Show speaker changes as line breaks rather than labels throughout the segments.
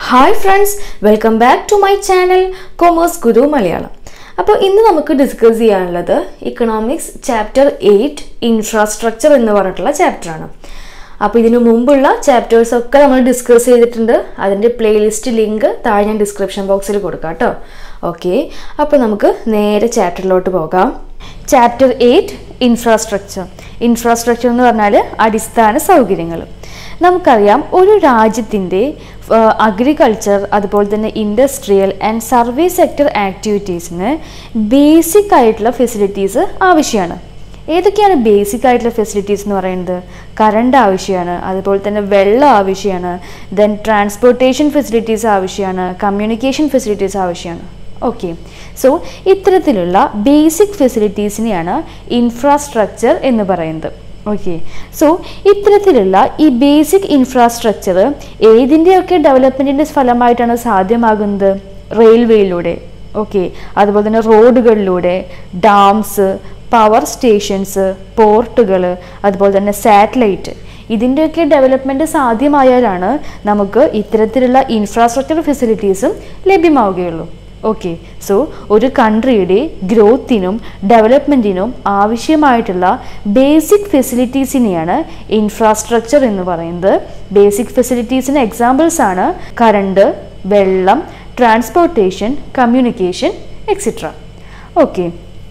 Hi friends welcome back to my channel commerce Guru Malayalam അപ്പോൾ ഇന്ന് നമുക്ക് ഡിസ്കസ് ചെയ്യാനുള്ളത് ഇക്കണോമിക്സ് ചാപ്റ്റർ എയ്റ്റ് ഇൻഫ്രാസ്ട്രക്ചർ എന്ന് പറഞ്ഞിട്ടുള്ള ചാപ്റ്ററാണ് അപ്പോൾ ഇതിനു മുമ്പുള്ള ചാപ്റ്റേഴ്സ് ഒക്കെ നമ്മൾ ഡിസ്കസ് ചെയ്തിട്ടുണ്ട് അതിൻ്റെ പ്ലേലിസ്റ്റ് ലിങ്ക് താഴെ ഞാൻ ഡിസ്ക്രിപ്ഷൻ ബോക്സിൽ കൊടുക്കാം കേട്ടോ ഓക്കെ അപ്പോൾ നമുക്ക് നേരെ ചാപ്റ്ററിലോട്ട് പോകാം ചാപ്റ്റർ എയ്റ്റ് ഇൻഫ്രാസ്ട്രക്ചർ ഇൻഫ്രാസ്ട്രക്ചർ എന്ന് പറഞ്ഞാൽ അടിസ്ഥാന സൗകര്യങ്ങൾ നമുക്കറിയാം ഒരു രാജ്യത്തിൻ്റെ അഗ്രികൾച്ചർ അതുപോലെ തന്നെ ഇൻഡസ്ട്രിയൽ ആൻഡ് സർവീസ് സെക്ടർ ആക്ടിവിറ്റീസിന് ബേസിക് ആയിട്ടുള്ള ഫെസിലിറ്റീസ് ആവശ്യമാണ് ഏതൊക്കെയാണ് ബേസിക് ആയിട്ടുള്ള ഫെസിലിറ്റീസ് എന്ന് പറയുന്നത് കറണ്ട് ആവശ്യമാണ് അതുപോലെ തന്നെ വെള്ളം ആവശ്യമാണ് ദെൻ ട്രാൻസ്പോർട്ടേഷൻ ഫെസിലിറ്റീസ് ആവശ്യമാണ് കമ്മ്യൂണിക്കേഷൻ ഫെസിലിറ്റീസ് ആവശ്യമാണ് ഓക്കെ സോ ഇത്തരത്തിലുള്ള ബേസിക് ഫെസിലിറ്റീസിനെയാണ് ഇൻഫ്രാസ്ട്രക്ചർ എന്ന് പറയുന്നത് ഓക്കെ സോ ഇത്തരത്തിലുള്ള ഈ ബേസിക് ഇൻഫ്രാസ്ട്രക്ചർ ഏതിൻ്റെയൊക്കെ ഡെവലപ്മെൻറ്റിൻ്റെ ഫലമായിട്ടാണ് സാധ്യമാകുന്നത് റെയിൽവേയിലൂടെ ഓക്കെ അതുപോലെ തന്നെ റോഡുകളിലൂടെ ഡാംസ് പവർ സ്റ്റേഷൻസ് പോർട്ടുകൾ അതുപോലെ തന്നെ സാറ്റലൈറ്റ് ഇതിൻ്റെയൊക്കെ ഡെവലപ്മെൻറ്റ് സാധ്യമായാലാണ് നമുക്ക് ഇത്തരത്തിലുള്ള ഇൻഫ്രാസ്ട്രക്ചർ ഫെസിലിറ്റീസും ലഭ്യമാവുകയുള്ളൂ ഓക്കെ സോ ഒരു കൺട്രിയുടെ ഗ്രോത്തിനും ഡെവലപ്മെൻറ്റിനും ആവശ്യമായിട്ടുള്ള ബേസിക് ഫെസിലിറ്റീസിനെയാണ് ഇൻഫ്രാസ്ട്രക്ചർ എന്ന് പറയുന്നത് ബേസിക് ഫെസിലിറ്റീസിന് എക്സാമ്പിൾസ് ആണ് കറണ്ട് വെള്ളം ട്രാൻസ്പോർട്ടേഷൻ കമ്മ്യൂണിക്കേഷൻ എക്സിട്ര ഓക്കെ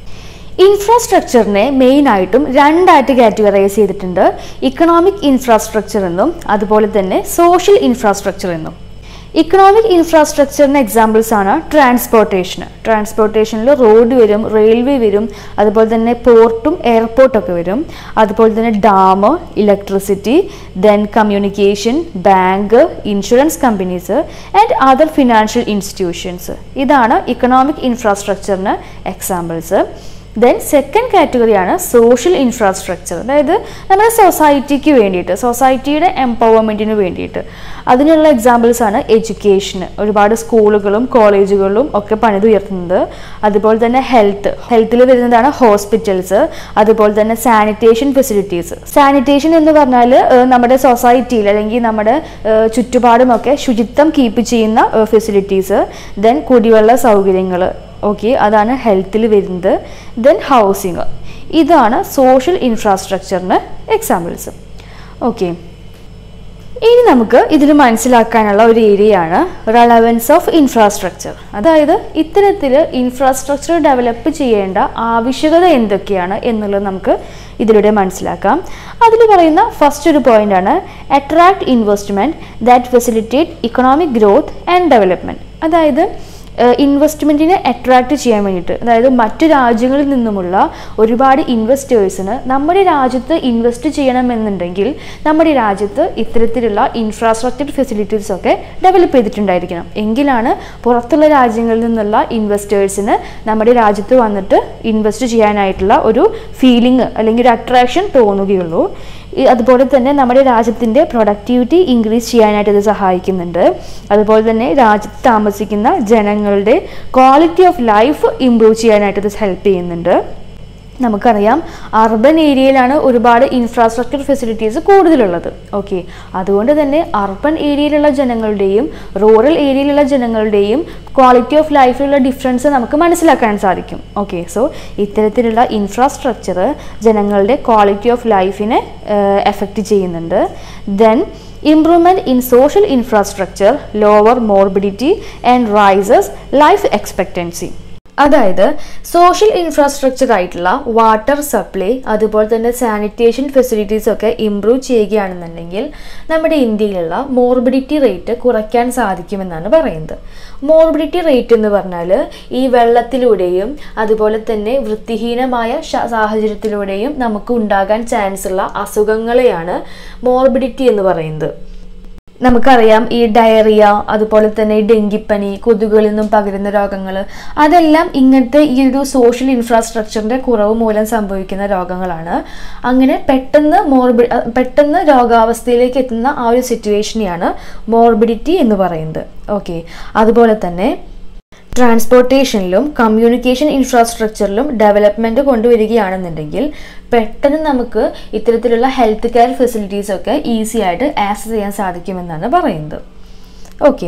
ഇൻഫ്രാസ്ട്രക്ചറിനെ മെയിനായിട്ടും രണ്ടായിട്ട് കാറ്റഗറൈസ് ചെയ്തിട്ടുണ്ട് ഇക്കണോമിക് ഇൻഫ്രാസ്ട്രക്ചർ എന്നും അതുപോലെ തന്നെ സോഷ്യൽ ഇൻഫ്രാസ്ട്രക്ചർ എന്നും ഇക്കണോമിക് ഇൻഫ്രാസ്ട്രക്ചറിന് എക്സാമ്പിൾസ് ആണ് ട്രാൻസ്പോർട്ടേഷൻ ട്രാൻസ്പോർട്ടേഷനിൽ റോഡ് വരും റെയിൽവേ വരും അതുപോലെ തന്നെ പോർട്ടും എയർപോർട്ടൊക്കെ വരും അതുപോലെ തന്നെ dam electricity then communication bank insurance companies and other financial institutions ഇതാണ് ഇക്കണോമിക് ഇൻഫ്രാസ്ട്രക്ചറിന് എക്സാമ്പിൾസ് ദെൻ സെക്കൻഡ് കാറ്റഗറിയാണ് സോഷ്യൽ ഇൻഫ്രാസ്ട്രക്ചർ അതായത് നമ്മുടെ സൊസൈറ്റിക്ക് വേണ്ടിയിട്ട് സൊസൈറ്റിയുടെ എംപവർമെൻറ്റിന് വേണ്ടിയിട്ട് അതിനുള്ള എക്സാമ്പിൾസ് ആണ് എഡ്യൂക്കേഷൻ ഒരുപാട് സ്കൂളുകളും കോളേജുകളും ഒക്കെ പണിതുയർത്തുന്നത് അതുപോലെ തന്നെ ഹെൽത്ത് ഹെൽത്തിൽ വരുന്നതാണ് ഹോസ്പിറ്റൽസ് അതുപോലെ തന്നെ സാനിറ്റേഷൻ ഫെസിലിറ്റീസ് സാനിറ്റേഷൻ എന്ന് പറഞ്ഞാൽ നമ്മുടെ സൊസൈറ്റിയിൽ അല്ലെങ്കിൽ നമ്മുടെ ചുറ്റുപാടുമൊക്കെ ശുചിത്വം കീപ്പ് ചെയ്യുന്ന ഫെസിലിറ്റീസ് ദെൻ കുടിവെള്ള സൗകര്യങ്ങൾ ഓക്കെ അതാണ് ഹെൽത്തിൽ വരുന്നത് ദെൻ ഹൗസിങ് ഇതാണ് സോഷ്യൽ ഇൻഫ്രാസ്ട്രക്ചറിന് എക്സാമ്പിൾസ് ഓക്കെ ഇനി നമുക്ക് ഇതിൽ മനസ്സിലാക്കാനുള്ള ഒരു ഏരിയയാണ് റെലവൻസ് ഓഫ് ഇൻഫ്രാസ്ട്രക്ചർ അതായത് ഇത്തരത്തിൽ ഇൻഫ്രാസ്ട്രക്ചർ ഡെവലപ്പ് ചെയ്യേണ്ട ആവശ്യകത എന്തൊക്കെയാണ് എന്നുള്ളത് നമുക്ക് ഇതിലൂടെ മനസ്സിലാക്കാം അതിൽ പറയുന്ന ഫസ്റ്റ് ഒരു പോയിന്റാണ് attract investment that facilitate economic growth and development അതായത് ഇൻവെസ്റ്റ്മെൻറ്റിനെ അട്രാക്റ്റ് ചെയ്യാൻ വേണ്ടിയിട്ട് അതായത് മറ്റു രാജ്യങ്ങളിൽ നിന്നുമുള്ള ഒരുപാട് ഇൻവെസ്റ്റേഴ്സിന് നമ്മുടെ രാജ്യത്ത് ഇൻവെസ്റ്റ് ചെയ്യണമെന്നുണ്ടെങ്കിൽ നമ്മുടെ രാജ്യത്ത് ഇത്തരത്തിലുള്ള ഇൻഫ്രാസ്ട്രക്ചർ ഫെസിലിറ്റീസ് ഒക്കെ ഡെവലപ്പ് ചെയ്തിട്ടുണ്ടായിരിക്കണം എങ്കിലാണ് പുറത്തുള്ള രാജ്യങ്ങളിൽ നിന്നുള്ള ഇൻവെസ്റ്റേഴ്സിന് നമ്മുടെ രാജ്യത്ത് വന്നിട്ട് ഇൻവെസ്റ്റ് ചെയ്യാനായിട്ടുള്ള ഒരു ഫീലിംഗ് അല്ലെങ്കിൽ ഒരു അട്രാക്ഷൻ തോന്നുകയുള്ളൂ അതുപോലെ തന്നെ നമ്മുടെ രാജ്യത്തിൻ്റെ പ്രൊഡക്ടിവിറ്റി ഇൻക്രീസ് ചെയ്യാനായിട്ട് ഇത് സഹായിക്കുന്നുണ്ട് അതുപോലെ തന്നെ രാജ്യത്ത് താമസിക്കുന്ന ജനങ്ങളുടെ ക്വാളിറ്റി ഓഫ് ലൈഫ് ഇമ്പ്രൂവ് ചെയ്യാനായിട്ട് ഇത് ഹെൽപ്പ് ചെയ്യുന്നുണ്ട് നമുക്കറിയാം അർബൻ ഏരിയയിലാണ് ഒരുപാട് ഇൻഫ്രാസ്ട്രക്ചർ ഫെസിലിറ്റീസ് കൂടുതലുള്ളത് ഓക്കെ അതുകൊണ്ട് തന്നെ അർബൻ ഏരിയയിലുള്ള ജനങ്ങളുടെയും റൂറൽ ഏരിയയിലുള്ള ജനങ്ങളുടെയും ക്വാളിറ്റി ഓഫ് ലൈഫിലുള്ള ഡിഫറൻസ് നമുക്ക് മനസ്സിലാക്കാൻ സാധിക്കും ഓക്കെ സോ ഇത്തരത്തിലുള്ള ഇൻഫ്രാസ്ട്രക്ചർ ജനങ്ങളുടെ ക്വാളിറ്റി ഓഫ് ലൈഫിനെ എഫക്റ്റ് ചെയ്യുന്നുണ്ട് then improvement in social infrastructure lower morbidity and rises life expectancy അതായത് സോഷ്യൽ ഇൻഫ്രാസ്ട്രക്ചർ ആയിട്ടുള്ള വാട്ടർ സപ്ലൈ അതുപോലെ തന്നെ സാനിറ്റേഷൻ ഫെസിലിറ്റീസ് ഒക്കെ ഇമ്പ്രൂവ് ചെയ്യുകയാണെന്നുണ്ടെങ്കിൽ നമ്മുടെ ഇന്ത്യയിലുള്ള മോർബിഡിറ്റി റേറ്റ് കുറയ്ക്കാൻ സാധിക്കുമെന്നാണ് പറയുന്നത് മോർബിഡിറ്റി റേറ്റ് എന്ന് പറഞ്ഞാൽ ഈ വെള്ളത്തിലൂടെയും അതുപോലെ തന്നെ വൃത്തിഹീനമായ സാഹചര്യത്തിലൂടെയും നമുക്ക് ഉണ്ടാകാൻ ചാൻസ് ഉള്ള അസുഖങ്ങളെയാണ് മോർബിഡിറ്റി എന്ന് പറയുന്നത് നമുക്കറിയാം ഈ ഡയറിയ അതുപോലെ തന്നെ ഈ ഡെങ്കിപ്പനി കൊതുകുകളിൽ നിന്നും പകരുന്ന രോഗങ്ങൾ അതെല്ലാം ഇങ്ങനത്തെ ഈ ഒരു സോഷ്യൽ ഇൻഫ്രാസ്ട്രക്ചറിന്റെ കുറവ് മൂലം സംഭവിക്കുന്ന രോഗങ്ങളാണ് അങ്ങനെ പെട്ടെന്ന് മോർബി പെട്ടെന്ന് രോഗാവസ്ഥയിലേക്ക് എത്തുന്ന ആ ഒരു സിറ്റുവേഷനെയാണ് മോർബിഡിറ്റി എന്ന് പറയുന്നത് ഓക്കെ അതുപോലെ തന്നെ ട്രാൻസ്പോർട്ടേഷനിലും കമ്മ്യൂണിക്കേഷൻ ഇൻഫ്രാസ്ട്രക്ചറിലും ഡെവലപ്മെൻറ്റ് കൊണ്ടുവരികയാണെന്നുണ്ടെങ്കിൽ പെട്ടെന്ന് നമുക്ക് ഇത്തരത്തിലുള്ള ഹെൽത്ത് കെയർ ഫെസിലിറ്റീസ് ഒക്കെ ഈസി ആയിട്ട് ആക്സസ് ചെയ്യാൻ സാധിക്കുമെന്നാണ് പറയുന്നത് ഓക്കെ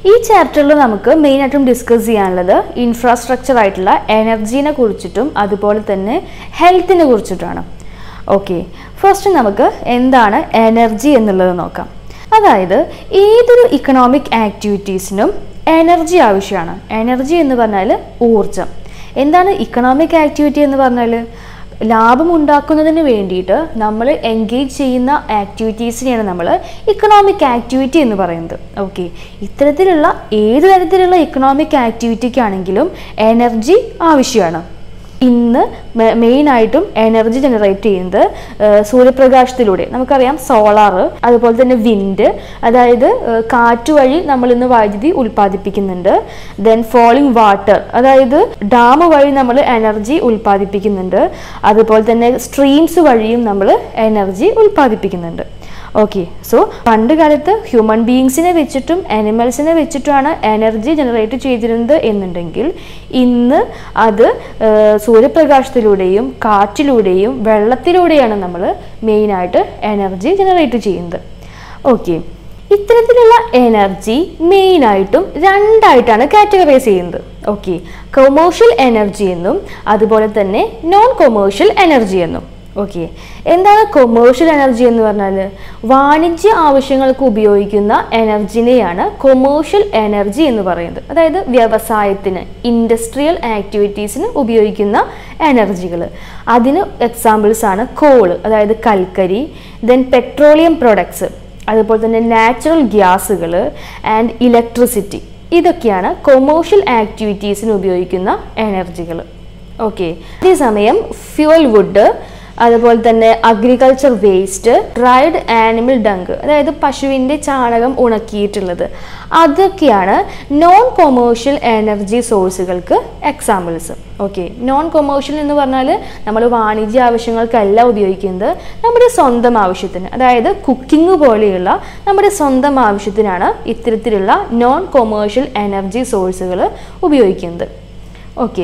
ഈ ചാപ്റ്ററിൽ നമുക്ക് മെയിനായിട്ടും ഡിസ്കസ് ചെയ്യാനുള്ളത് ഇൻഫ്രാസ്ട്രക്ചർ ആയിട്ടുള്ള എനർജീനെ കുറിച്ചിട്ടും അതുപോലെ തന്നെ ഹെൽത്തിനെ കുറിച്ചിട്ടാണ് ഓക്കെ ഫസ്റ്റ് നമുക്ക് എന്താണ് എനർജി എന്നുള്ളത് നോക്കാം അതായത് ഏതൊരു ഇക്കണോമിക് ആക്ടിവിറ്റീസിനും എനർജി ആവശ്യമാണ് എനർജി എന്ന് പറഞ്ഞാൽ ഊർജം എന്താണ് ഇക്കണോമിക് ആക്ടിവിറ്റി എന്ന് പറഞ്ഞാൽ ലാഭം ഉണ്ടാക്കുന്നതിന് വേണ്ടിയിട്ട് നമ്മൾ എൻഗേജ് ചെയ്യുന്ന ആക്ടിവിറ്റീസിനെയാണ് നമ്മൾ ഇക്കണോമിക് ആക്ടിവിറ്റി എന്ന് പറയുന്നത് ഓക്കെ ഇത്തരത്തിലുള്ള ഏത് തരത്തിലുള്ള ഇക്കണോമിക് ആക്ടിവിറ്റിക്കാണെങ്കിലും എനർജി ആവശ്യമാണ് ഇന്ന് മെയിനായിട്ടും എനർജി ജനറേറ്റ് ചെയ്യുന്നത് ഏഹ്, സൂര്യപ്രകാശത്തിലൂടെ നമുക്കറിയാം സോളാർ അതുപോലെ തന്നെ വിൻഡ് അതായത് ഏഹ്, കാറ്റ് വഴി നമ്മൾ ഇന്ന് വൈദ്യുതി ഉൽപ്പാദിപ്പിക്കുന്നുണ്ട് ദെൻ ഫോളിംഗ് വാട്ടർ അതായത് ഡാം വഴി നമ്മൾ എനർജി ഉൽപ്പാദിപ്പിക്കുന്നുണ്ട് അതുപോലെ തന്നെ സ്ട്രീംസ് വഴിയും നമ്മൾ എനർജി ഉൽപ്പാദിപ്പിക്കുന്നുണ്ട് ഓക്കെ സോ പണ്ട് കാലത്ത് ഹ്യൂമൻ ബീങ്സിനെ വെച്ചിട്ടും ആനിമൽസിനെ വെച്ചിട്ടുമാണ് എനർജി ജനറേറ്റ് ചെയ്തിരുന്നത് എന്നുണ്ടെങ്കിൽ ഇന്ന് അത് ഏഹ്, സൂര്യപ്രകാശത്തിലൂടെയും കാറ്റിലൂടെയും വെള്ളത്തിലൂടെയാണ് നമ്മൾ മെയിനായിട്ട് എനർജി ജനറേറ്റ് ചെയ്യുന്നത് ഓക്കെ ഇത്തരത്തിലുള്ള എനർജി മെയിനായിട്ടും രണ്ടായിട്ടാണ് കാറ്റഗറൈസ് ചെയ്യുന്നത് ഓക്കെ കൊമേഴ്ഷ്യൽ എനർജി എന്നും അതുപോലെ തന്നെ നോൺ കൊമേഴ്ഷ്യൽ എനർജി എന്നും ഓക്കെ എന്താണ് കൊമേഴ്ഷ്യൽ എനർജി എന്ന് പറഞ്ഞാൽ വാണിജ്യ ആവശ്യങ്ങൾക്ക് ഉപയോഗിക്കുന്ന എനർജിനെയാണ് കൊമേഴ്ഷ്യൽ എനർജി എന്ന് പറയുന്നത് അതായത് വ്യവസായത്തിന് ഇൻഡസ്ട്രിയൽ ആക്ടിവിറ്റീസിന് ഉപയോഗിക്കുന്ന എനർജികൾ അതിന് എക്സാമ്പിൾസ് ആണ് കോള് അതായത് കൽക്കരി ദെൻ പെട്രോളിയം പ്രൊഡക്ട്സ് അതുപോലെ തന്നെ നാച്ചുറൽ ഗ്യാസുകൾ ആൻഡ് ഇലക്ട്രിസിറ്റി ഇതൊക്കെയാണ് കൊമേഴ്ഷ്യൽ ആക്ടിവിറ്റീസിന് ഉപയോഗിക്കുന്ന എനർജികൾ ഓക്കെ അതേസമയം ഫ്യൂവൽ വുഡ് അതുപോലെ തന്നെ agriculture waste dried animal dung അതായത് പശുവിൻ്റെ ചാണകം ഉണക്കിയിട്ടുള്ളത് അതൊക്കെയാണ് നോൺ കൊമേഴ്ഷ്യൽ എനർജി സോഴ്സുകൾക്ക് എക്സാമ്പിൾസ് ഓക്കെ നോൺ കൊമേഴ്ഷ്യൽ എന്ന് പറഞ്ഞാൽ നമ്മൾ വാണിജ്യ ആവശ്യങ്ങൾക്കല്ല ഉപയോഗിക്കുന്നത് നമ്മുടെ സ്വന്തം ആവശ്യത്തിന് അതായത് കുക്കിംഗ് പോലെയുള്ള നമ്മുടെ സ്വന്തം ആവശ്യത്തിനാണ് ഇത്തരത്തിലുള്ള നോൺ കൊമേഴ്ഷ്യൽ എനർജി സോഴ്സുകൾ ഉപയോഗിക്കുന്നത് ഓക്കെ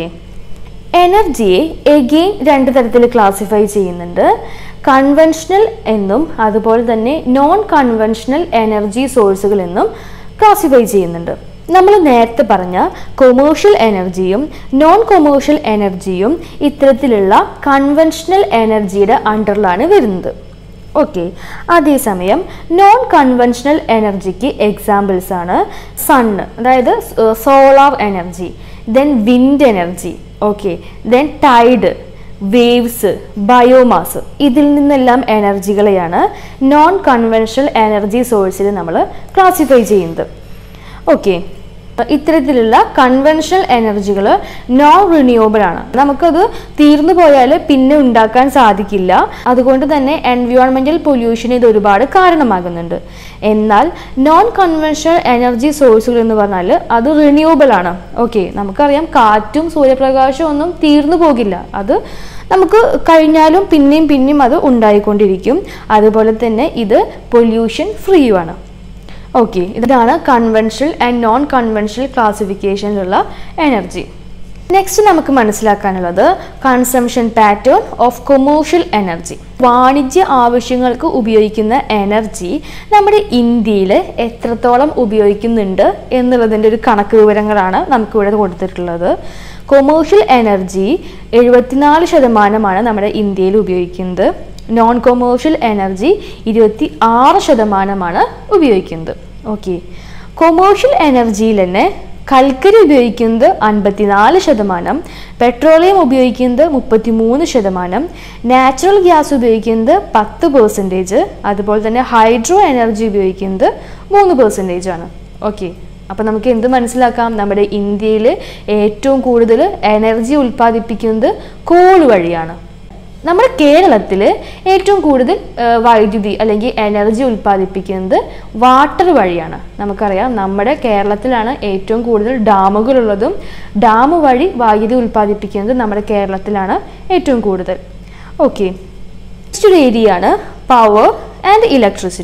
എനർജിയെ എഗെയിൻ രണ്ട് തരത്തിൽ ക്ലാസിഫൈ ചെയ്യുന്നുണ്ട് കൺവെൻഷണൽ എന്നും അതുപോലെ തന്നെ നോൺ കൺവെൻഷണൽ എനർജി സോഴ്സുകൾ എന്നും ക്ലാസിഫൈ ചെയ്യുന്നുണ്ട് നമ്മൾ നേരത്തെ പറഞ്ഞ കൊമേഴ്ഷ്യൽ എനർജിയും നോൺ കൊമേഴ്ഷ്യൽ എനർജിയും ഇത്തരത്തിലുള്ള കൺവെൻഷണൽ എനർജിയുടെ അണ്ടറിലാണ് വരുന്നത് ഓക്കെ അതേസമയം നോൺ കൺവെൻഷണൽ എനർജിക്ക് എക്സാമ്പിൾസ് ആണ് സണ്ണ് അതായത് solar energy then wind energy okay then tide waves biomass ഇതിൽ നിന്നെല്ലാം എനർജികളെയാണ് നോൺ കൺവെൻഷണൽ എനർജി സോഴ്സിൽ നമ്മൾ ക്ലാസിഫൈ ചെയ്യുന്നത് ഓക്കെ ഇത്തരത്തിലുള്ള കൺവെൻഷണൽ എനർജികൾ നോൺ റിന്യൂവബിൾ ആണ് നമുക്കത് തീർന്നു പോയാൽ പിന്നെ ഉണ്ടാക്കാൻ സാധിക്കില്ല അതുകൊണ്ട് തന്നെ എൻവയോൺമെന്റൽ പൊല്യൂഷൻ ഇത് ഒരുപാട് കാരണമാകുന്നുണ്ട് എന്നാൽ നോൺ കൺവെൻഷണൽ എനർജി സോഴ്സുകൾ എന്ന് പറഞ്ഞാൽ അത് റിന്യൂവബിൾ ആണ് ഓക്കെ നമുക്കറിയാം കാറ്റും സൂര്യപ്രകാശവും ഒന്നും തീർന്നു പോകില്ല അത് നമുക്ക് കഴിഞ്ഞാലും പിന്നെയും പിന്നെയും അത് ഉണ്ടായിക്കൊണ്ടിരിക്കും അതുപോലെ തന്നെ ഇത് പൊല്യൂഷൻ ഫ്രീയുമാണ് ഓക്കെ ഇതാണ് കൺവെൻഷണൽ ആൻഡ് നോൺ കൺവെൻഷണൽ ക്ലാസിഫിക്കേഷനിലുള്ള എനർജി നെക്സ്റ്റ് നമുക്ക് മനസ്സിലാക്കാനുള്ളത് consumption pattern of commercial energy വാണിജ്യ ആവശ്യങ്ങൾക്ക് ഉപയോഗിക്കുന്ന എനർജി നമ്മുടെ ഇന്ത്യയിൽ എത്രത്തോളം ഉപയോഗിക്കുന്നുണ്ട് എന്നുള്ളതിൻ്റെ ഒരു കണക്ക് വിവരങ്ങളാണ് നമുക്കിവിടെ കൊടുത്തിട്ടുള്ളത് കൊമേഴ്ഷ്യൽ എനർജി എഴുപത്തിനാല് ശതമാനമാണ് നമ്മുടെ ഇന്ത്യയിൽ ഉപയോഗിക്കുന്നത് നോൺ കൊമേഴ്ഷ്യൽ എനർജി ഇരുപത്തി ആറ് ശതമാനമാണ് ഉപയോഗിക്കുന്നത് ഓക്കെ കൊമേഴ്ഷ്യൽ എനർജിയിൽ തന്നെ കൽക്കരി ഉപയോഗിക്കുന്നത് അൻപത്തിനാല് ശതമാനം പെട്രോളിയം ഉപയോഗിക്കുന്നത് മുപ്പത്തിമൂന്ന് ശതമാനം നാച്ചുറൽ ഗ്യാസ് ഉപയോഗിക്കുന്നത് പത്ത് പെർസെൻറ്റേജ് അതുപോലെ തന്നെ ഹൈഡ്രോ എനർജി ഉപയോഗിക്കുന്നത് മൂന്ന് പെർസെൻറ്റേജ് ആണ് ഓക്കെ അപ്പോൾ നമുക്ക് എന്ത് മനസ്സിലാക്കാം നമ്മുടെ ഇന്ത്യയിൽ ഏറ്റവും കൂടുതൽ എനർജി ഉൽപ്പാദിപ്പിക്കുന്നത് കോൾ വഴിയാണ് നമ്മുടെ കേരളത്തിൽ ഏറ്റവും കൂടുതൽ ആ, വൈദ്യുതി അല്ലെങ്കിൽ എനർജി ഉൽപ്പാദിപ്പിക്കുന്നത് വാട്ടർ വഴിയാണ് നമുക്കറിയാം നമ്മുടെ കേരളത്തിലാണ് ഏറ്റവും കൂടുതൽ ഡാമുകളുള്ളതും ഡാം വഴി വൈദ്യുതി ഉൽപ്പാദിപ്പിക്കുന്നത് നമ്മുടെ കേരളത്തിലാണ് ഏറ്റവും കൂടുതൽ ഓക്കെ നെക്സ്റ്റ് ഒരു ഏരിയ ആണ് പവർ ആൻഡ് ഇലക്ട്രിസിറ്റി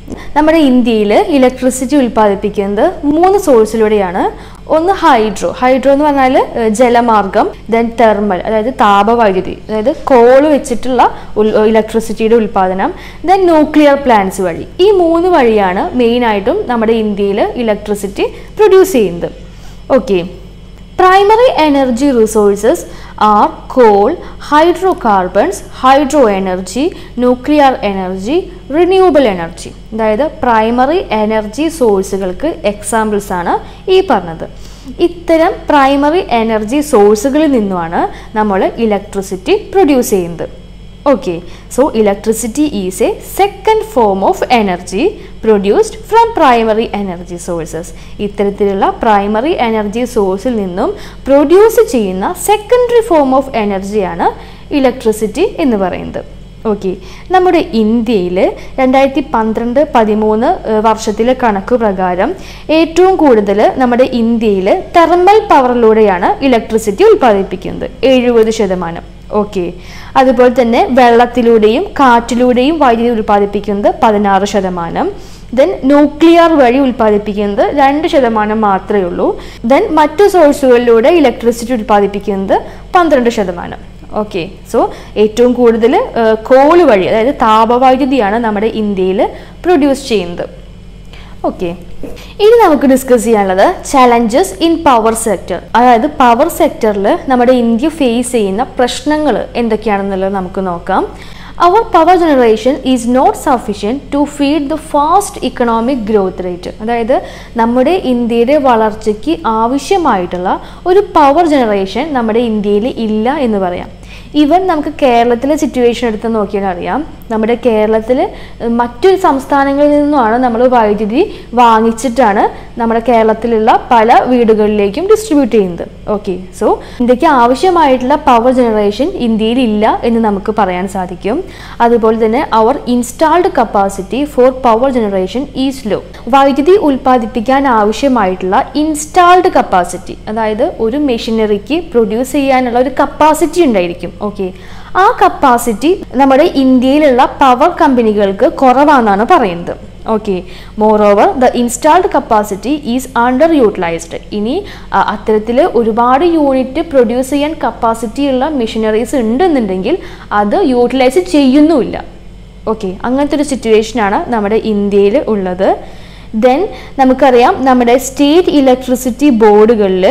നമ്മുടെ ഇന്ത്യയിൽ ഇലക്ട്രിസിറ്റി ഉൽപ്പാദിപ്പിക്കുന്നത് മൂന്ന് സോഴ്സിലൂടെയാണ് ഒന്ന് ഹൈഡ്രോ ഹൈഡ്രോ എന്ന് പറഞ്ഞാൽ ഏഹ്, ജലമാർഗം ദെൻ തെർമൽ അതായത് താപവൈദ്യുതി അതായത് കോള് വെച്ചിട്ടുള്ള ഇലക്ട്രിസിറ്റിയുടെ ഉൽപ്പാദനം ദെൻ ന്യൂക്ലിയർ പ്ലാന്റ്സ് വഴി ഈ മൂന്ന് വഴിയാണ് മെയിനായിട്ടും നമ്മുടെ ഇന്ത്യയിൽ ഇലക്ട്രിസിറ്റി പ്രൊഡ്യൂസ് ചെയ്യുന്നത് okay Primary energy resources are coal, hydrocarbons, hydro energy, nuclear energy, renewable energy. അതായത് പ്രൈമറി എനർജി സോഴ്സുകൾക്ക് എക്സാമ്പിൾസ് ആണ് ഈ പറഞ്ഞത് ഇത്തരം പ്രൈമറി എനർജി സോഴ്സുകളിൽ നിന്നുമാണ് നമ്മൾ ഇലക്ട്രിസിറ്റി പ്രൊഡ്യൂസ് ചെയ്യുന്നത് okay so electricity is a second form of energy produced from primary energy sources ഇത്തരത്തിലുള്ള പ്രൈമറി എനർജി സോഴ്സിൽ നിന്നും പ്രൊഡ്യൂസ് ചെയ്യുന്ന സെക്കൻഡറി ഫോം ഓഫ് എനർജിയാണ് ഇലക്ട്രിസിറ്റി എന്ന് പറയുന്നത് ഓക്കെ നമ്മുടെ ഇന്ത്യയിൽ രണ്ടായിരത്തി പന്ത്രണ്ട് പതിമൂന്ന് വർഷത്തിലെ കണക്ക് പ്രകാരം ഏറ്റവും കൂടുതൽ നമ്മുടെ ഇന്ത്യയിൽ തെർമൽ പവറിലൂടെയാണ് ഇലക്ട്രിസിറ്റി ഉൽപ്പാദിപ്പിക്കുന്നത് എഴുപത് ശതമാനം ഓക്കെ അതുപോലെ തന്നെ വെള്ളത്തിലൂടെയും കാറ്റിലൂടെയും വൈദ്യുതി ഉൽപ്പാദിപ്പിക്കുന്നത് പതിനാറ് ശതമാനം ദെൻ ന്യൂക്ലിയർ വഴി ഉൽപ്പാദിപ്പിക്കുന്നത് രണ്ട് ശതമാനം മാത്രമേ ഉള്ളൂ ദെൻ മറ്റു സോഴ്സുകളിലൂടെ ഇലക്ട്രിസിറ്റി ഉൽപ്പാദിപ്പിക്കുന്നത് പന്ത്രണ്ട് ശതമാനം ഓക്കെ സോ ഏറ്റവും കൂടുതൽ കോള് വഴി അതായത് താപവൈദ്യുതിയാണ് നമ്മുടെ ഇന്ത്യയിൽ പ്രൊഡ്യൂസ് ചെയ്യുന്നത് ഓക്കെ ഇനി നമുക്ക് ഡിസ്കസ് ചെയ്യാനുള്ളത് ചലഞ്ചസ് ഇൻ പവർ സെക്ടർ അതായത് പവർ സെക്ടറിൽ നമ്മുടെ ഇന്ത്യ ഫേസ് ചെയ്യുന്ന പ്രശ്നങ്ങൾ എന്തൊക്കെയാണെന്നുള്ളത് നമുക്ക് നോക്കാം our power generation is not sufficient to feed the fast economic growth rate അതായത് നമ്മുടെ ഇന്ത്യയുടെ വളർച്ചയ്ക്ക് ആവശ്യമായിട്ടുള്ള ഒരു പവർ ജനറേഷൻ നമ്മുടെ ഇന്ത്യയിൽ ഇല്ല എന്ന് പറയാം ഈവൻ നമുക്ക് കേരളത്തിലെ സിറ്റുവേഷൻ എടുത്ത് നോക്കിയാൽ അറിയാം നമ്മുടെ കേരളത്തിൽ മറ്റു സംസ്ഥാനങ്ങളിൽ നിന്നുമാണ് നമ്മൾ വൈദ്യുതി വാങ്ങിച്ചിട്ടാണ് നമ്മുടെ കേരളത്തിലുള്ള പല വീടുകളിലേക്കും ഡിസ്ട്രിബ്യൂട്ട് ചെയ്യുന്നത് ഓക്കെ സോ ഇന്ത്യക്ക് ആവശ്യമായിട്ടുള്ള പവർ ജനറേഷൻ ഇന്ത്യയിൽ ഇല്ല എന്ന് നമുക്ക് പറയാൻ സാധിക്കും അതുപോലെ തന്നെ our installed capacity for power generation is low വൈദ്യുതി ഉൽപ്പാദിപ്പിക്കാൻ ആവശ്യമായിട്ടുള്ള ഇൻസ്റ്റാൾഡ് കപ്പാസിറ്റി അതായത് ഒരു മെഷീനറിക്ക് പ്രൊഡ്യൂസ് ചെയ്യാനുള്ള ഒരു കപ്പാസിറ്റി ഉണ്ടായിരിക്കും ഓക്കെ ആ കപ്പാസിറ്റി നമ്മുടെ ഇന്ത്യയിലുള്ള പവർ കമ്പനികൾക്ക് കുറവാണെന്നാണ് പറയുന്നത് okay moreover the installed capacity is underutilised ഇനി അത്തരത്തിൽ ഒരുപാട് യൂണിറ്റ് പ്രൊഡ്യൂസ് ചെയ്യാൻ കപ്പാസിറ്റി ഉള്ള മെഷീനറീസ് ഉണ്ടെന്നുണ്ടെങ്കിൽ അത് യൂട്ടിലൈസ് ചെയ്യുന്നുമില്ല ഓക്കെ അങ്ങനത്തെ ഒരു സിറ്റുവേഷനാണ് നമ്മുടെ ഇന്ത്യയിൽ ഉള്ളത് ദെൻ നമുക്കറിയാം നമ്മുടെ സ്റ്റേറ്റ് ഇലക്ട്രിസിറ്റി ബോർഡുകളിൽ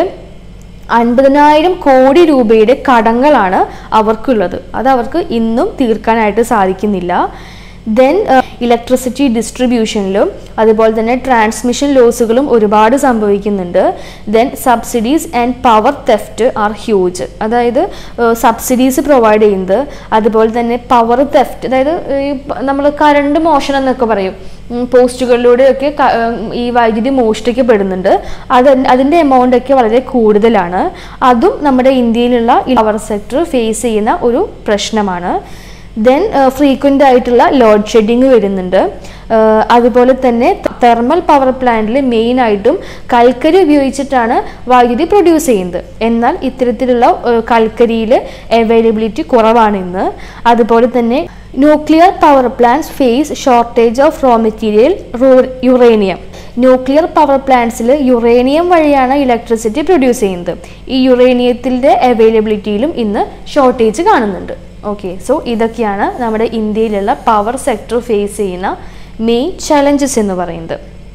അൻപതിനായിരം കോടി രൂപയുടെ കടങ്ങളാണ് അവർക്കുള്ളത് അത് അവർക്ക് ഇന്നും തീർക്കാനായിട്ട് സാധിക്കുന്നില്ല ദെൻ ഇലക്ട്രിസിറ്റി ഡിസ്ട്രിബ്യൂഷനിലും അതുപോലെ തന്നെ ട്രാൻസ്മിഷൻ ലോസുകളും ഒരുപാട് സംഭവിക്കുന്നുണ്ട് then subsidies and power theft are huge അതായത് സബ്സിഡീസ് പ്രൊവൈഡ് ചെയ്യുന്നത് അതുപോലെ തന്നെ പവർ തെഫ്റ്റ് അതായത് നമ്മൾ കറണ്ട് മോഷണം എന്നൊക്കെ പറയും ഉം, പോസ്റ്റുകളിലൂടെയൊക്കെ ക- ഉം, ഈ വൈദ്യുതി മോഷ്ടിക്കപ്പെടുന്നുണ്ട് അത് അതിൻ്റെ എമൗണ്ട് ഒക്കെ വളരെ കൂടുതലാണ് അതും നമ്മുടെ ഇന്ത്യയിലുള്ള പവർ സെക്ടർ ഫേസ് ചെയ്യുന്ന ഒരു പ്രശ്നമാണ് ദെൻ ഫ്രീക്വൻ്റ് ആയിട്ടുള്ള ലോഡ് ഷെഡിങ് വരുന്നുണ്ട് ഏഹ് അതുപോലെ തന്നെ തെർമൽ പവർ പ്ലാന്റിൽ മെയിനായിട്ടും കൽക്കരി ഉപയോഗിച്ചിട്ടാണ് വൈദ്യുതി പ്രൊഡ്യൂസ് ചെയ്യുന്നത് എന്നാൽ ഇത്തരത്തിലുള്ള കൽക്കരിയിൽ അവൈലബിലിറ്റി കുറവാണ് ഇന്ന് അതുപോലെ തന്നെ nuclear power plants face shortage of raw material uranium nuclear power പ്ലാന്റ്സിൽ യുറേനിയം വഴിയാണ് ഇലക്ട്രിസിറ്റി പ്രൊഡ്യൂസ് ചെയ്യുന്നത് ഈ യുറേനിയത്തിൻ്റെ അവൈലബിലിറ്റിയിലും ഇന്ന് ഷോർട്ടേജ് കാണുന്നുണ്ട് ഓക്കെ സോ ഇതൊക്കെയാണ് നമ്മുടെ ഇന്ത്യയിലുള്ള പവർ സെക്ടർ ഫേസ് ചെയ്യുന്ന മെയിൻ ചലഞ്ചസ് എന്ന് പറയുന്നത്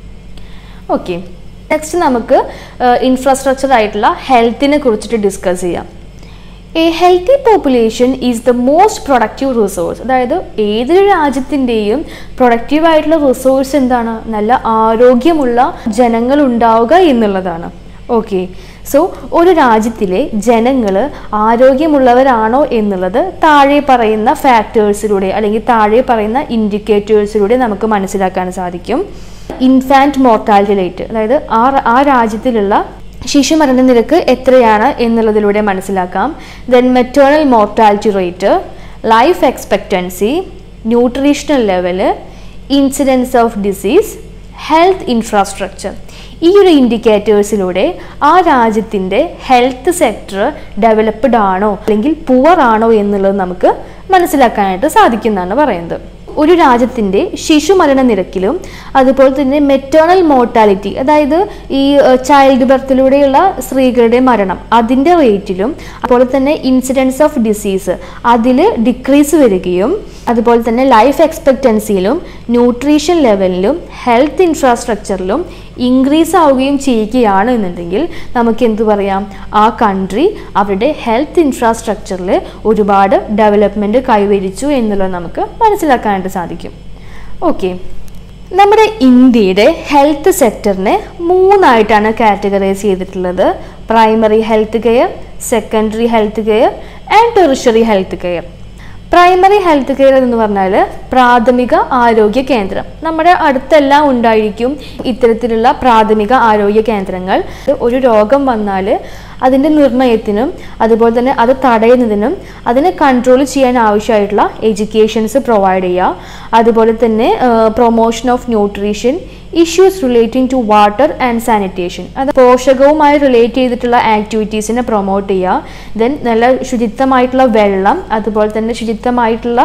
ഓക്കെ നെക്സ്റ്റ് നമുക്ക് ഇൻഫ്രാസ്ട്രക്ചർ ആയിട്ടുള്ള ഹെൽത്തിനെ കുറിച്ചിട്ട് ഡിസ്കസ് ചെയ്യാം a healthy population is the most productive resource അതായത് ഏതൊരു രാജ്യത്തിൻ്റെയും പ്രൊഡക്റ്റീവ് ആയിട്ടുള്ള റിസോഴ്സ് എന്താണ് നല്ല ആരോഗ്യമുള്ള ജനങ്ങൾ ഉണ്ടാവുക എന്നുള്ളതാണ് ഓക്കെ സോ ഒരു രാജ്യത്തിലെ ജനങ്ങൾ ആരോഗ്യമുള്ളവരാണോ എന്നുള്ളത് താഴെ പറയുന്ന ഫാക്ടേഴ്സിലൂടെ അല്ലെങ്കിൽ താഴെ പറയുന്ന ഇൻഡിക്കേറ്റേഴ്സിലൂടെ നമുക്ക് മനസ്സിലാക്കാൻ സാധിക്കും ഇൻഫാൻറ്റ് മോർട്ടാലിറ്റി റേറ്റ് അതായത് ആ ആ രാജ്യത്തിലുള്ള ശിശുമരണ നിരക്ക് എത്രയാണ് എന്നുള്ളതിലൂടെ മനസ്സിലാക്കാം then maternal mortality rate life expectancy nutritional level incidence of disease health infrastructure ഈ ഒരു ഇൻഡിക്കേറ്റേഴ്സിലൂടെ ആ രാജ്യത്തിൻ്റെ ഹെൽത്ത് സെക്ടർ ഡെവലപ്ഡ് ആണോ അല്ലെങ്കിൽ പുവർ ആണോ എന്നുള്ളത് നമുക്ക് മനസ്സിലാക്കാനായിട്ട് സാധിക്കുന്നതാണ് പറയുന്നത് ഒരു രാജ്യത്തിൻ്റെ ശിശുമരണ നിരക്കിലും അതുപോലെ തന്നെ മെറ്റേണൽ മോർട്ടാലിറ്റി അതായത് ഈ ചൈൽഡ് ബർത്തിലൂടെയുള്ള സ്ത്രീകളുടെ മരണം അതിൻ്റെ റേറ്റിലും അതുപോലെ തന്നെ ഇൻസിഡൻസ് ഓഫ് ഡിസീസ് അതിൽ ഡിക്രീസ് വരികയും അതുപോലെ തന്നെ ലൈഫ് എക്സ്പെക്റ്റൻസിയിലും ന്യൂട്രീഷൻ ലെവലിലും ഹെൽത്ത് ഇൻഫ്രാസ്ട്രക്ചറിലും ഇൻക്രീസ് ആവുകയും ചെയ്യുകയാണ് എന്നുണ്ടെങ്കിൽ നമുക്ക് എന്ത് പറയാം ആ കൺട്രി അവരുടെ ഹെൽത്ത് ഇൻഫ്രാസ്ട്രക്ചറിൽ ഒരുപാട് ഡെവലപ്മെൻറ്റ് കൈവരിച്ചു എന്നുള്ളത് നമുക്ക് മനസ്സിലാക്കാനായിട്ട് സാധിക്കും ഓക്കെ നമ്മുടെ ഇന്ത്യയുടെ ഹെൽത്ത് സെക്ടറിനെ മൂന്നായിട്ടാണ് കാറ്റഗറൈസ് ചെയ്തിട്ടുള്ളത് primary health care secondary health care and tertiary health care primary health care എന്ന് പറഞ്ഞാൽ പ്രാഥമിക ആരോഗ്യ കേന്ദ്രം നമ്മുടെ അടുത്തെല്ലാം ഉണ്ടായിരിക്കും ഇത്തരത്തിലുള്ള പ്രാഥമിക ആരോഗ്യ കേന്ദ്രങ്ങൾ ഒരു രോഗം വന്നാൽ അതിൻ്റെ നിർണയത്തിനും അതുപോലെ തന്നെ അത് തടയുന്നതിനും അതിനെ കൺട്രോൾ ചെയ്യാൻ ആവശ്യമായിട്ടുള്ള എഡ്യൂക്കേഷൻസ് പ്രൊവൈഡ് ചെയ്യുക അതുപോലെ തന്നെ promotion of nutrition issues relating to water and sanitation അത് പോഷകവുമായി റിലേറ്റ് ചെയ്തിട്ടുള്ള ആക്ടിവിറ്റീസിനെ പ്രൊമോട്ട് ചെയ്യുക ദെൻ നല്ല ശുചിത്വമായിട്ടുള്ള വെള്ളം അതുപോലെ തന്നെ ശുചിത്വമായിട്ടുള്ള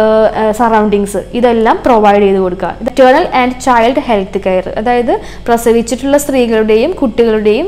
സറൗണ്ടിങ്സ് ഇതെല്ലാം പ്രൊവൈഡ് ചെയ്ത് കൊടുക്കുക maternal and child health care അതായത് പ്രസവിച്ചിട്ടുള്ള സ്ത്രീകളുടെയും കുട്ടികളുടെയും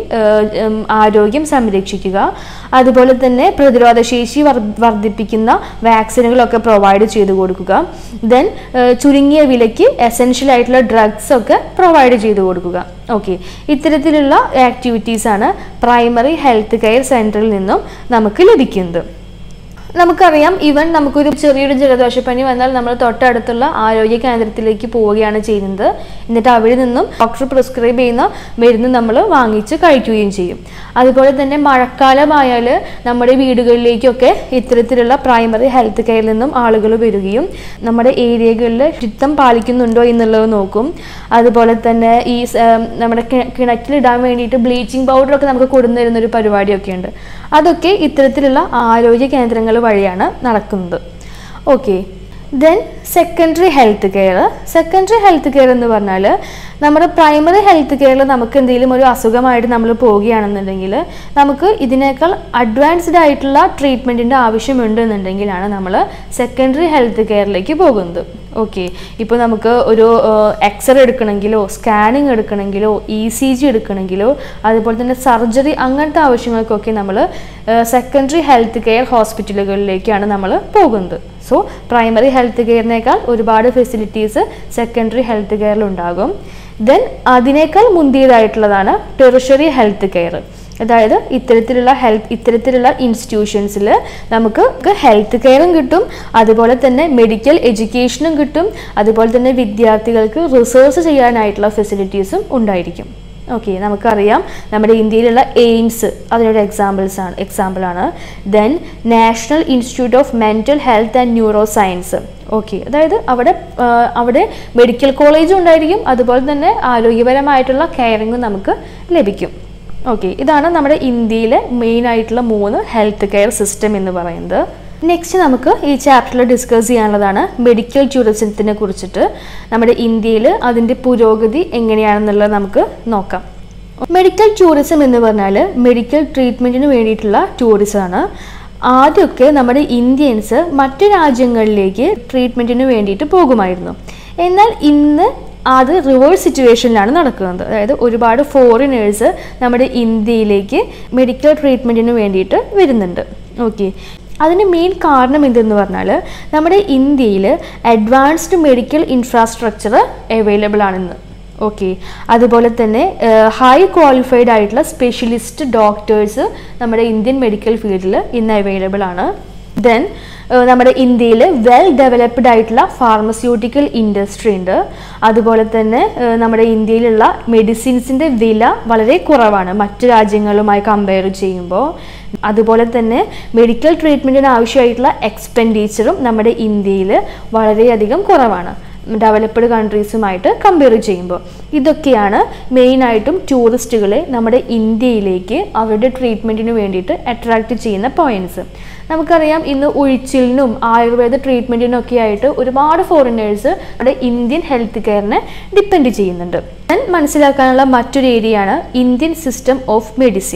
ആരോഗ്യം സംരക്ഷിക്കുക അതുപോലെ തന്നെ പ്രതിരോധശേഷി വർദ്ധിപ്പിക്കുന്ന വാക്സിനുകളൊക്കെ പ്രൊവൈഡ് ചെയ്ത് കൊടുക്കുക ദെൻ ചുരുങ്ങിയ വിലയ്ക്ക് എസെൻഷ്യൽ ആയിട്ടുള്ള ഡ്രഗ്സ് ഒക്കെ പ്രൊവൈഡ് ചെയ്ത് കൊടുക്കുക ഓക്കെ ഇത്തരത്തിലുള്ള ആക്ടിവിറ്റീസാണ് പ്രൈമറി ഹെൽത്ത് കെയർ സെൻറ്ററിൽ നിന്നും നമുക്ക് ലഭിക്കുന്നത് നമുക്കറിയാം ഈവൻ നമുക്കൊരു ചെറിയൊരു ജലദോഷപ്പനി വന്നാൽ നമ്മൾ തൊട്ടടുത്തുള്ള ആരോഗ്യ കേന്ദ്രത്തിലേക്ക് പോവുകയാണ് ചെയ്യുന്നത് എന്നിട്ട് അവിടെ നിന്നും ഡോക്ടർ പ്രിസ്ക്രൈബ് ചെയ്യുന്ന മരുന്ന് നമ്മൾ വാങ്ങിച്ച് കഴിക്കുകയും ചെയ്യും അതുപോലെ തന്നെ മഴക്കാലമായാൽ നമ്മുടെ വീടുകളിലേക്കൊക്കെ ഇത്തരത്തിലുള്ള പ്രൈമറി ഹെൽത്ത് കെയറിൽ നിന്നും ആളുകൾ വരികയും നമ്മുടെ ഏരിയകളിൽ ശുദ്ധം പാലിക്കുന്നുണ്ടോ എന്നുള്ളത് നോക്കും അതുപോലെ തന്നെ ഈ നമ്മുടെ കിണറ്റിലിടാൻ വേണ്ടിയിട്ട് ബ്ലീച്ചിങ് പൗഡറൊക്കെ നമുക്ക് കൊടുന്നു തരുന്ന ഒരു പരിപാടിയൊക്കെ ഉണ്ട് അതൊക്കെ ഇത്തരത്തിലുള്ള ആരോഗ്യ കേന്ദ്രങ്ങൾ വഴിയാണ് നടക്കുന്നത് okay then secondary health care secondary health care എന്ന് പറഞ്ഞാൽ നമ്മുടെ പ്രൈമറി ഹെൽത്ത് കെയറിൽ നമുക്ക് എന്തെങ്കിലും ഒരു അസുഖമായിട്ട് നമ്മൾ പോവുകയാണെന്നുണ്ടെങ്കിൽ നമുക്ക് ഇതിനേക്കാൾ അഡ്വാൻസ്ഡ് ആയിട്ടുള്ള ട്രീറ്റ്മെൻറ്റിൻ്റെ ആവശ്യമുണ്ട് എന്നുണ്ടെങ്കിലാണ് നമ്മൾ സെക്കൻഡറി ഹെൽത്ത് കെയറിലേക്ക് പോകുന്നത് ഓക്കെ ഇപ്പോൾ നമുക്ക് ഒരു എക്സ്റേ എടുക്കണമെങ്കിലോ സ്കാനിങ് എടുക്കണമെങ്കിലോ ഇ സി ജി എടുക്കണമെങ്കിലോ അതുപോലെ തന്നെ സർജറി അങ്ങനത്തെ ആവശ്യങ്ങൾക്കൊക്കെ നമ്മൾ സെക്കൻഡറി ഹെൽത്ത് കെയർ ഹോസ്പിറ്റലുകളിലേക്കാണ് നമ്മൾ പോകുന്നത് സോ പ്രൈമറി ഹെൽത്ത് കെയറിനേക്കാൾ ഒരുപാട് ഫെസിലിറ്റീസ് സെക്കൻഡറി ഹെൽത്ത് കെയറിൽ ഉണ്ടാകും ദെൻ അതിനേക്കാൾ മുന്തിയതായിട്ടുള്ളതാണ് ടെറിഷറി ഹെൽത്ത് കെയർ അതായത് ഇത്തരത്തിലുള്ള ഹെൽത്ത് ഇത്തരത്തിലുള്ള ഇൻസ്റ്റിറ്റ്യൂഷൻസിൽ നമുക്ക് ഹെൽത്ത് കെയറും കിട്ടും അതുപോലെ തന്നെ മെഡിക്കൽ എഡ്യൂക്കേഷനും കിട്ടും അതുപോലെ തന്നെ വിദ്യാർത്ഥികൾക്ക് റിസർച്ച് ചെയ്യാനായിട്ടുള്ള ഫെസിലിറ്റീസും ഉണ്ടായിരിക്കും ഓക്കെ നമുക്കറിയാം നമ്മുടെ ഇന്ത്യയിലുള്ള എയിംസ് അതിനൊരു എക്സാമ്പിൾസ് ആണ് എക്സാമ്പിളാണ് then national institute of mental health and neuro science okay അതായത് അവിടെ അവിടെ മെഡിക്കൽ കോളേജും ഉണ്ടായിരിക്കും അതുപോലെ തന്നെ ആരോഗ്യപരമായിട്ടുള്ള കെയറിങ്ങും നമുക്ക് ലഭിക്കും ഓക്കെ ഇതാണ് നമ്മുടെ ഇന്ത്യയിലെ മെയിൻ ആയിട്ടുള്ള മൂന്ന് ഹെൽത്ത് കെയർ സിസ്റ്റം എന്ന് പറയുന്നത് നെക്സ്റ്റ് നമുക്ക് ഈ ചാപ്റ്ററിൽ ഡിസ്കസ് ചെയ്യാനുള്ളതാണ് മെഡിക്കൽ ടൂറിസത്തിനെ കുറിച്ചിട്ട് നമ്മുടെ ഇന്ത്യയിൽ അതിൻ്റെ പുരോഗതി എങ്ങനെയാണെന്നുള്ളത് നമുക്ക് നോക്കാം മെഡിക്കൽ ടൂറിസം എന്ന് പറഞ്ഞാൽ മെഡിക്കൽ ട്രീറ്റ്മെൻറ്റിന് വേണ്ടിയിട്ടുള്ള ടൂറിസമാണ് ആദ്യമൊക്കെ നമ്മുടെ ഇന്ത്യൻസ് മറ്റു രാജ്യങ്ങളിലേക്ക് ട്രീറ്റ്മെൻറ്റിന് വേണ്ടിയിട്ട് പോകുമായിരുന്നു എന്നാൽ ഇന്ന് അത് റിവേഴ്സ് സിറ്റുവേഷനിലാണ് നടക്കുന്നത് അതായത് ഒരുപാട് ഫോറിനേഴ്സ് നമ്മുടെ ഇന്ത്യയിലേക്ക് മെഡിക്കൽ ട്രീറ്റ്മെൻറ്റിന് വേണ്ടിയിട്ട് വരുന്നുണ്ട് ഓക്കെ അതിന് മെയിൻ കാരണം എന്തെന്ന് പറഞ്ഞാൽ നമ്മുടെ ഇന്ത്യയിൽ അഡ്വാൻസ്ഡ് മെഡിക്കൽ ഇൻഫ്രാസ്ട്രക്ചർ അവൈലബിൾ ആണെന്ന് ഓക്കെ അതുപോലെ തന്നെ ഹൈ ക്വാളിഫൈഡ് ആയിട്ടുള്ള സ്പെഷ്യലിസ്റ്റ് ഡോക്ടേഴ്സ് നമ്മുടെ ഇന്ത്യൻ മെഡിക്കൽ ഫീൽഡിൽ ഇന്ന് അവൈലബിൾ ആണ് ദെൻ നമ്മുടെ ഇന്ത്യയിൽ വെൽ ഡെവലപ്ഡ് ആയിട്ടുള്ള ഫാർമസ്യൂട്ടിക്കൽ ഇൻഡസ്ട്രി ഉണ്ട് അതുപോലെ തന്നെ നമ്മുടെ ഇന്ത്യയിലുള്ള മെഡിസിൻസിൻ്റെ വില വളരെ കുറവാണ് മറ്റു രാജ്യങ്ങളുമായി കമ്പയർ ചെയ്യുമ്പോൾ അതുപോലെ തന്നെ മെഡിക്കൽ ട്രീറ്റ്മെൻറ്റിന് ആവശ്യമായിട്ടുള്ള എക്സ്പെൻഡിച്ചറും നമ്മുടെ ഇന്ത്യയിൽ വളരെയധികം കുറവാണ് ഡെവലപ്ഡ് കൺട്രീസുമായിട്ട് കമ്പയർ ചെയ്യുമ്പോൾ ഇതൊക്കെയാണ് മെയിനായിട്ടും ടൂറിസ്റ്റുകളെ നമ്മുടെ ഇന്ത്യയിലേക്ക് അവരുടെ ട്രീറ്റ്മെൻറ്റിന് വേണ്ടിയിട്ട് അട്രാക്റ്റ് ചെയ്യുന്ന പോയിന്റ്സ് നമുക്കറിയാം ഇന്ന് ഉഴിച്ചിലിനും ആയുർവേദ ട്രീറ്റ്മെൻറ്റിനും ഒക്കെ ആയിട്ട് ഒരുപാട് ഫോറിനേഴ്സ് നമ്മുടെ ഇന്ത്യൻ ഹെൽത്ത് കെയറിനെ ഡിപ്പെൻഡ് ചെയ്യുന്നുണ്ട് ഞാൻ മനസ്സിലാക്കാനുള്ള മറ്റൊരു ഏരിയയാണ് ഇന്ത്യൻ സിസ്റ്റം ഓഫ് മെഡിസിൻ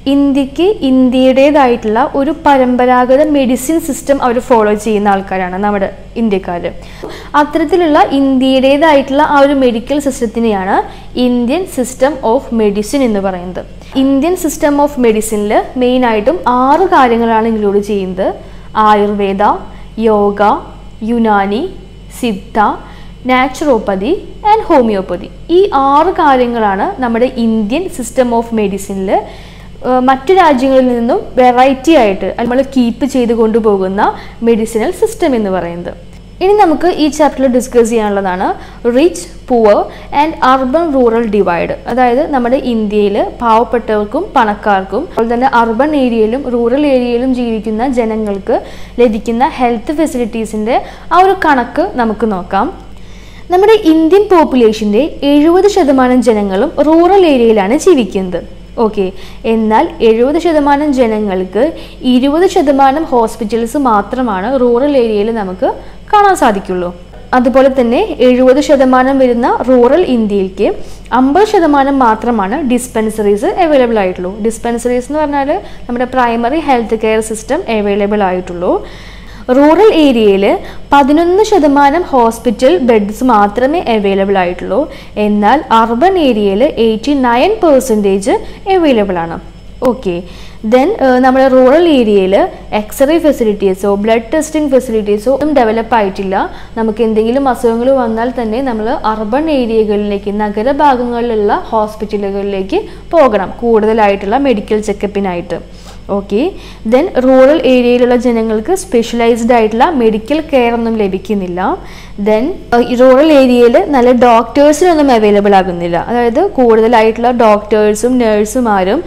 ഇന്ത്യക്ക് ഇന്ത്യയുടേതായിട്ടുള്ള ഒരു പരമ്പരാഗത മെഡിസിൻ സിസ്റ്റം അവർ ഫോളോ ചെയ്യുന്ന ആൾക്കാരാണ് നമ്മുടെ ഇന്ത്യക്കാർ അത്തരത്തിലുള്ള ഇന്ത്യയുടേതായിട്ടുള്ള ആ ഒരു മെഡിക്കൽ സിസ്റ്റത്തിനെയാണ് ഇന്ത്യൻ സിസ്റ്റം ഓഫ് മെഡിസിൻ എന്ന് പറയുന്നത് ഇന്ത്യൻ സിസ്റ്റം ഓഫ് മെഡിസിനിൽ മെയിനായിട്ടും ആറ് കാര്യങ്ങളാണ് ഇൻക്ലൂഡ് ചെയ്യുന്നത് Ayurveda yoga Unani Siddha naturopathy and homeopathy ഈ ആറ് കാര്യങ്ങളാണ് നമ്മുടെ ഇന്ത്യൻ സിസ്റ്റം ഓഫ് മെഡിസിനിൽ മറ്റു രാജ്യങ്ങളിൽ നിന്നും വെറൈറ്റി ആയിട്ട് നമ്മൾ കീപ്പ് ചെയ്ത് കൊണ്ടുപോകുന്ന മെഡിസിനൽ സിസ്റ്റം എന്ന് പറയുന്നത് ഇനി നമുക്ക് ഈ ചാപ്റ്ററിൽ ഡിസ്കസ് ചെയ്യാനുള്ളതാണ് rich poor and urban rural divide അതായത് നമ്മുടെ ഇന്ത്യയിൽ പാവപ്പെട്ടവർക്കും പണക്കാർക്കും അതുപോലെ തന്നെ അർബൻ ഏരിയയിലും റൂറൽ ഏരിയയിലും ജീവിക്കുന്ന ജനങ്ങൾക്ക് ലഭിക്കുന്ന ഹെൽത്ത് ഫെസിലിറ്റീസിൻ്റെ ആ ഒരു കണക്ക് നമുക്ക് നോക്കാം നമ്മുടെ ഇന്ത്യൻ പോപ്പുലേഷൻ്റെ എഴുപത് ശതമാനം ജനങ്ങളും റൂറൽ ഏരിയയിലാണ് ജീവിക്കുന്നത് ഓക്കെ എന്നാൽ എഴുപത് ശതമാനം ജനങ്ങൾക്ക് ഇരുപത് ശതമാനം ഹോസ്പിറ്റൽസ് മാത്രമാണ് റൂറൽ ഏരിയയിൽ നമുക്ക് കാണാൻ സാധിക്കുള്ളൂ അതുപോലെ തന്നെ എഴുപത് ശതമാനം വരുന്ന റൂറൽ ഇന്ത്യയിലേക്ക് അമ്പത് ശതമാനം മാത്രമാണ് ഡിസ്പെൻസറീസ് അവൈലബിൾ ആയിട്ടുള്ളൂ ഡിസ്പെൻസറീസ് എന്ന് പറഞ്ഞാൽ നമ്മുടെ primary health care system available ആയിട്ടുള്ളൂ റൂറൽ ഏരിയയിൽ പതിനൊന്ന് ശതമാനം ഹോസ്പിറ്റൽ ബെഡ്സ് മാത്രമേ അവൈലബിൾ ആയിട്ടുള്ളൂ എന്നാൽ അർബൻ ഏരിയയിൽ എയ്റ്റി നയൻ പെർസെൻറ്റേജ് അവൈലബിൾ ആണ് ഓക്കെ ദെൻ നമ്മുടെ റൂറൽ ഏരിയയിൽ എക്സ്റേ ഫെസിലിറ്റീസോ ബ്ലഡ് ടെസ്റ്റിംഗ് ഫെസിലിറ്റീസോ ഒന്നും ഡെവലപ്പ് ആയിട്ടില്ല നമുക്ക് എന്തെങ്കിലും അസുഖങ്ങൾ വന്നാൽ തന്നെ നമ്മൾ അർബൻ ഏരിയകളിലേക്ക് നഗരഭാഗങ്ങളിലുള്ള ഹോസ്പിറ്റലുകളിലേക്ക് പോകണം കൂടുതലായിട്ടുള്ള മെഡിക്കൽ ചെക്കപ്പിനായിട്ട് ഓക്കെ ദെൻ റൂറൽ ഏരിയയിലുള്ള ജനങ്ങൾക്ക് സ്പെഷ്യലൈസ്ഡ് ആയിട്ടുള്ള മെഡിക്കൽ കെയർ ഒന്നും ലഭിക്കുന്നില്ല ദെൻ റൂറൽ ഏരിയയിൽ നല്ല ഡോക്ടേഴ്സിനൊന്നും അവൈലബിൾ ആകുന്നില്ല അതായത് കൂടുതലായിട്ടുള്ള ഡോക്ടേഴ്സും നഴ്സുമാരും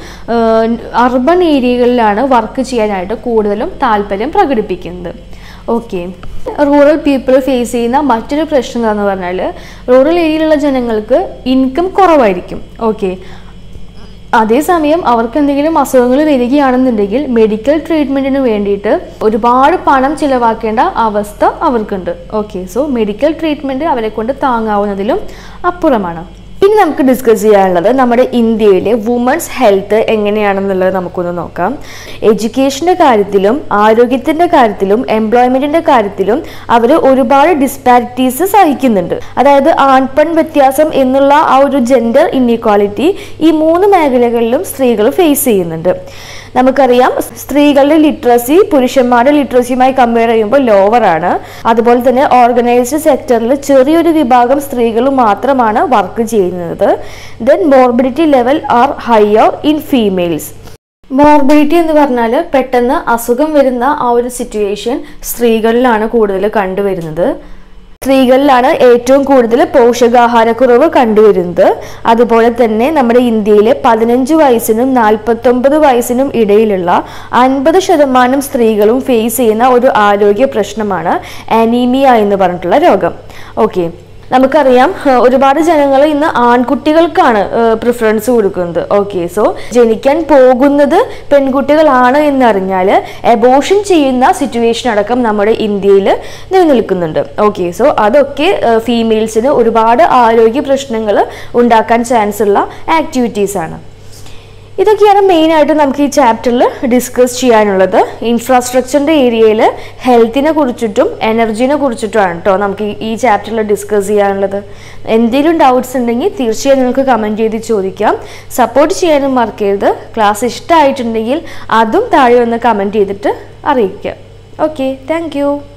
അർബൻ ഏരിയകളിലാണ് വർക്ക് ചെയ്യാനായിട്ട് കൂടുതലും താല്പര്യം പ്രകടിപ്പിക്കുന്നത് ഓക്കെ റൂറൽ പീപ്പിൾ ഫേസ് ചെയ്യുന്ന മറ്റൊരു പ്രശ്നം എന്താണെന്ന് പറഞ്ഞാൽ റൂറൽ ഏരിയയിലുള്ള ജനങ്ങൾക്ക് ഇൻകം കുറവായിരിക്കും ഓക്കെ അതേസമയം അവർക്ക് എന്തെങ്കിലും അസുഖങ്ങൾ വരികയാണെന്നുണ്ടെങ്കിൽ മെഡിക്കൽ ട്രീറ്റ്മെൻറ്റിന് വേണ്ടിയിട്ട് ഒരുപാട് പണം ചിലവാക്കേണ്ട അവസ്ഥ അവർക്കുണ്ട് ഓക്കെ സോ മെഡിക്കൽ ട്രീറ്റ്മെൻറ്റ് അവരെ കൊണ്ട് താങ്ങാവുന്നതിലും അപ്പുറമാണ് ഇനി നമുക്ക് ഡിസ്കസ് ചെയ്യാനുള്ളത് നമ്മുടെ ഇന്ത്യയിലെ വുമൻസ് ഹെൽത്ത് എങ്ങനെയാണെന്നുള്ളത് നമുക്കൊന്ന് നോക്കാം എഡ്യൂക്കേഷൻ്റെ കാര്യത്തിലും ആരോഗ്യത്തിൻ്റെ കാര്യത്തിലും എംപ്ലോയ്മെൻറ്റിൻ്റെ കാര്യത്തിലും അവർ ഒരുപാട് ഡിസ്പാരിറ്റീസ് സഹിക്കുന്നുണ്ട് അതായത് ആൺപെൺ വ്യത്യാസം എന്നുള്ള ആ ഒരു ജെൻഡർ ഇൻഇക്വാലിറ്റി ഈ മൂന്ന് മേഖലകളിലും സ്ത്രീകൾ ഫേസ് ചെയ്യുന്നുണ്ട് നമുക്കറിയാം സ്ത്രീകളുടെ ലിറ്ററസി പുരുഷന്മാരുടെ ലിറ്ററസിയുമായി കമ്പയർ ചെയ്യുമ്പോൾ ലോവർ ആണ് അതുപോലെ തന്നെ ഓർഗനൈസ്ഡ് സെക്ടറിൽ ചെറിയൊരു വിഭാഗം സ്ത്രീകൾ മാത്രമാണ് വർക്ക് ചെയ്യുന്നത് then morbidity level are higher in females morbidity എന്ന് പറഞ്ഞാൽ പെട്ടെന്ന് അസുഖം വരുന്ന ആ ഒരു സിറ്റുവേഷൻ സ്ത്രീകളിലാണ് കൂടുതൽ കണ്ടുവരുന്നത് സ്ത്രീകളിലാണ് ഏറ്റവും കൂടുതൽ പോഷകാഹാരക്കുറവ് കണ്ടുവരുന്നത് അതുപോലെ തന്നെ നമ്മുടെ ഇന്ത്യയിൽ പതിനഞ്ച് വയസ്സിനും നാൽപ്പത്തൊമ്പത് വയസ്സിനും ഇടയിലുള്ള അൻപത് ശതമാനം സ്ത്രീകളും ഫേസ് ചെയ്യുന്ന ഒരു ആരോഗ്യ പ്രശ്നമാണ് അനീമിയ എന്ന് പറഞ്ഞിട്ടുള്ള രോഗം ഓക്കെ നമുക്കറിയാം ഏഹ് ഒരുപാട് ജനങ്ങൾ ഇന്ന് ആൺകുട്ടികൾക്കാണ് പ്രിഫറൻസ് കൊടുക്കുന്നത് ഓക്കെ സോ ജനിക്കാൻ പോകുന്നത് പെൺകുട്ടികളാണ് എന്നറിഞ്ഞാൽ എബോഷൻ ചെയ്യുന്ന സിറ്റുവേഷൻ അടക്കം നമ്മുടെ ഇന്ത്യയിൽ നിലനിൽക്കുന്നുണ്ട് ഓക്കെ സോ അതൊക്കെ ഫീമെയിൽസിന് ഒരുപാട് ആരോഗ്യ പ്രശ്നങ്ങൾ ഉണ്ടാക്കാൻ ചാൻസ് ഉള്ള ആക്ടിവിറ്റീസ് ആണ് ഇതൊക്കെയാണ് മെയിനായിട്ട് നമുക്ക് ഈ ചാപ്റ്ററിൽ ഡിസ്കസ് ചെയ്യാനുള്ളത് ഇൻഫ്രാസ്ട്രക്ചറിൻ്റെ ഏരിയയിൽ ഹെൽത്തിനെ കുറിച്ചിട്ടും എനർജീനെ കുറിച്ചിട്ടുമാണ് കേട്ടോ നമുക്ക് ഈ- ഈ ചാപ്റ്ററിൽ ഡിസ്കസ് ചെയ്യാനുള്ളത് എന്തെങ്കിലും ഡൗട്ട്സ് ഉണ്ടെങ്കിൽ തീർച്ചയായും നിങ്ങൾക്ക് കമൻറ്റ് ചെയ്ത് ചോദിക്കാം സപ്പോർട്ട് ചെയ്യാനും മറക്കരുത് ക്ലാസ് ഇഷ്ടമായിട്ടുണ്ടെങ്കിൽ അതും താഴെ ഒന്ന് കമൻറ്റ് ചെയ്തിട്ട് അറിയിക്കുക ഓക്കെ താങ്ക്